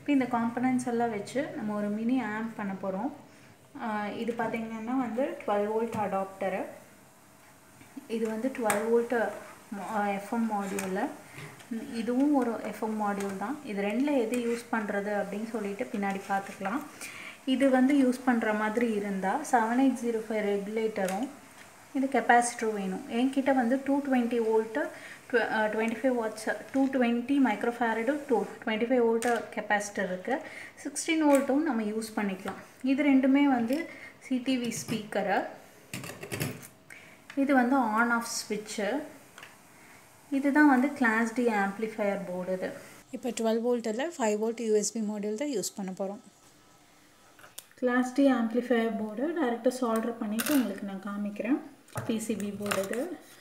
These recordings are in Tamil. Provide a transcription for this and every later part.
இப்போ இந்த காம்பனன்ட்ஸ் எல்லாம் வச்சு நம்ம ஒரு மினி ஆம்ப் பண்ண போகிறோம் இது பார்த்திங்கன்னா வந்து டுவெல் வோல்ட் அடாப்டரு இது வந்து டுவெல் வோல்ட் எஃப்எம் மாடியூலில் இதுவும் ஒரு எஃப்எம் மாடியூல் தான் இது ரெண்டில் எது யூஸ் பண்ணுறது அப்படின்னு சொல்லிட்டு பின்னாடி பார்த்துக்கலாம் இது வந்து யூஸ் பண்ணுற மாதிரி இருந்தால் செவன் எயிட் ஜீரோ ஃபைவ் ரெகுலேட்டரும் இது கெப்பாசிட்டரும் வேணும் என்கிட்ட வந்து two twenty volt twenty five watts two twenty microfarad two twenty five volt capacitor இருக்குது சிக்ஸ்டீன் வோல்ட்டும் நம்ம யூஸ் பண்ணிக்கலாம் இது ரெண்டுமே வந்து சிடிவி ஸ்பீக்கரு இது வந்து ஆன் ஆஃப் ஸ்விட்சு இதுதான் வந்து கிளாஸ் டி ஆம்ப்ளிஃபையர் போர்டு இது இப்போ டுவெல் வோல்ட்டில் ஃபைவ் வோல்ட் யூஎஸ்பி மாடியூல் தான் யூஸ் பண்ண போகிறோம் கிளாஸ் டி ஆம்ப்ளிஃபையர் போர்டு டேரெக்டாக சால்டர் பண்ணிவிட்டு உங்களுக்கு நான் காமிக்கிறேன் பிசிபி போர்டு இது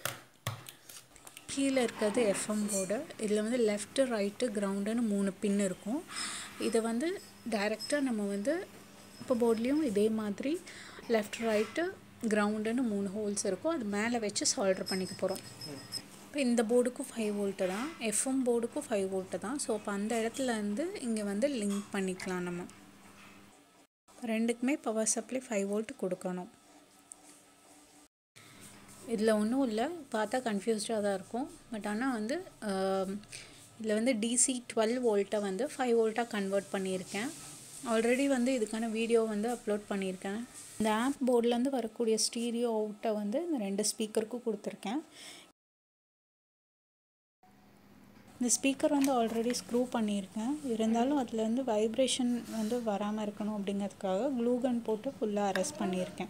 கீழே இருக்கிறது எஃப்எம் போர்டு இதில் வந்து லெஃப்ட்டு ரைட்டு கிரவுண்டுன்னு மூணு பின் இருக்கும் இதை வந்து டைரெக்டாக நம்ம வந்து இப்போ போர்ட்லேயும் இதே மாதிரி லெஃப்ட் ரைட்டு கிரவுண்டுன்னு மூணு ஹோல்ஸ் இருக்கும் அது மேலே வச்சு சால்டர் பண்ணிக்க போகிறோம் இப்போ இந்த போர்டுக்கும் ஃபைவ் வோல்ட்டு தான் எஃப்எம் போர்டுக்கும் ஃபைவ் வோல்ட்டு தான் ஸோ அப்போ அந்த இடத்துல இருந்து இங்கே வந்து லிங்க் பண்ணிக்கலாம் நம்ம ரெண்டுக்குமே பவர் சப்ளை ஃபைவ் வோல்ட் கொடுக்கணும் இதில் ஒன்றும் இல்லை பார்த்தா கன்ஃபியூஸ்டாக தான் இருக்கும் பட் ஆனால் வந்து இதில் வந்து டிசி டுவெல் வோல்ட்டை வந்து ஃபைவ் வோல்ட்டாக கன்வெர்ட் பண்ணியிருக்கேன் ஆல்ரெடி வந்து இதுக்கான வீடியோ வந்து அப்லோட் பண்ணியிருக்கேன் இந்த ஆப் போர்ட்லேருந்து வரக்கூடிய ஸ்டீரியோ அவுட்டை வந்து இந்த ரெண்டு ஸ்பீக்கருக்கும் கொடுத்துருக்கேன் இந்த ஸ்பீக்கர் வந்து ஆல்ரெடி ஸ்க்ரூ பண்ணியிருக்கேன் இருந்தாலும் அதில் வந்து வைப்ரேஷன் வந்து வராமல் இருக்கணும் அப்படிங்கிறதுக்காக க்ளூகன் போட்டு ஃபுல்லாக அரெஸ்ட் பண்ணியிருக்கேன்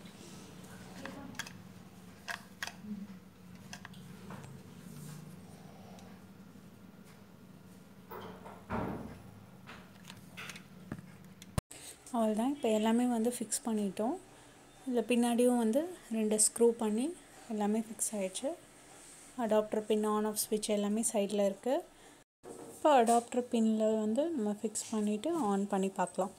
அவ்வளோதான் இப்போ எல்லாமே வந்து ஃபிக்ஸ் பண்ணிட்டோம் இதில் பின்னாடியும் வந்து ரெண்டு ஸ்க்ரூ பண்ணி எல்லாமே ஃபிக்ஸ் ஆகிடுச்சு அடாப்டர் பின் ஆன் ஆஃப் ஸ்விட்ச் எல்லாமே சைடில் இருக்குது இப்போ அடாப்டர் பின்னில் வந்து நம்ம ஃபிக்ஸ் பண்ணிவிட்டு ஆன் பண்ணி பார்க்கலாம்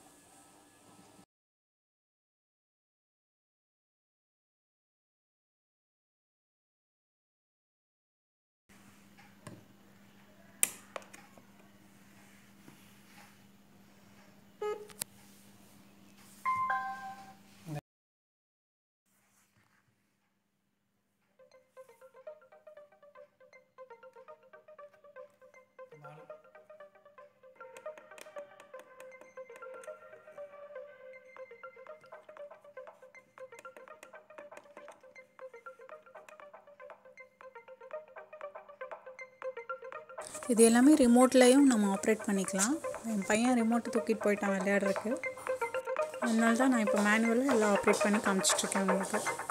இது எல்லாமே ரிமோட்லேயும் நம்ம ஆப்ரேட் பண்ணிக்கலாம் என் பையன் ரிமோட்டை தூக்கிட்டு போயிட்டான் விளையாடுறதுக்கு அதனால தான் நான் இப்போ மேனுவலாக எல்லாம் ஆப்ரேட் பண்ணி காமிச்சிட்ருக்கேன் உங்களுக்கு